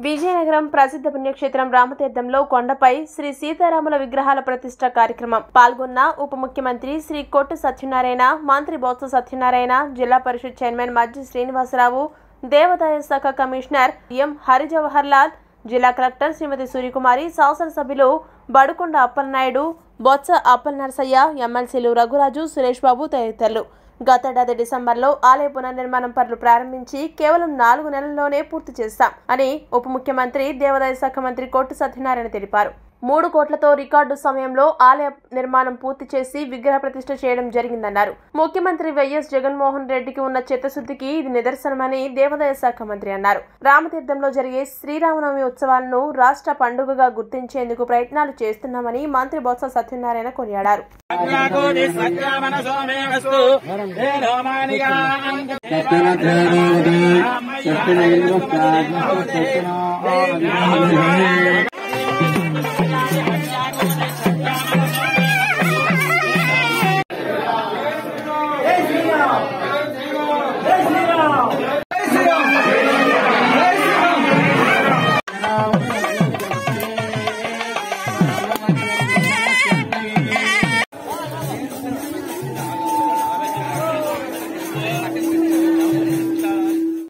విజయనగరం ప్రసిద్ధ పుణ్యక్షేత్రం రామతీర్థంలో కొండపై శ్రీ సీతారాముల విగ్రహాల ప్రతిష్ట కార్యక్రమం పాల్గొన్న ఉప ముఖ్యమంత్రి శ్రీ కొట్టు సత్యనారాయణ మంత్రి బొత్స సత్యనారాయణ జిల్లా పరిషత్ చైర్మన్ మజ్జి శ్రీనివాసరావు దేవాదాయ శాఖ కమిషనర్ ఎం హరిజవహర్ లాల్ జిల్లా కలెక్టర్ శ్రీమతి సూర్యకుమారి శాసనసభ్యులు బడుకొండ అప్పలనాయుడు బొత్స అప్పలనరసయ్య ఎమ్మెల్సీలు రఘురాజు సురేష్ బాబు తదితరులు గతేడాది డిసెంబర్లో ఆలయ పునర్నిర్మాణం పనులు ప్రారంభించి కేవలం నాలుగు నెలల్లోనే పూర్తి చేస్తాం అని ఉప ముఖ్యమంత్రి దేవాదాయ శాఖ మంత్రి కొట్టు సత్యనారాయణ తెలిపారు మూడు కోట్లతో రికార్డు సమయంలో ఆలయ నిర్మాణం పూర్తి చేసి విగ్రహ ప్రతిష్ఠ చేయడం జరిగిందన్నారు ముఖ్యమంత్రి వైఎస్ జగన్మోహన్ రెడ్డికి ఉన్న చిత్తశుద్ధికి ఇది నిదర్శనమని దేవాదాయ శాఖ మంత్రి అన్నారు రామతీర్థంలో జరిగే శ్రీరామనవమి ఉత్సవాలను రాష్ట్ర పండుగగా గుర్తించేందుకు ప్రయత్నాలు చేస్తున్నామని మంత్రి బొత్స సత్యనారాయణ కొనియాడారు అగ్రాకోటి సత్యమనసో మే వస్తు హే రోమానిగా సత్యన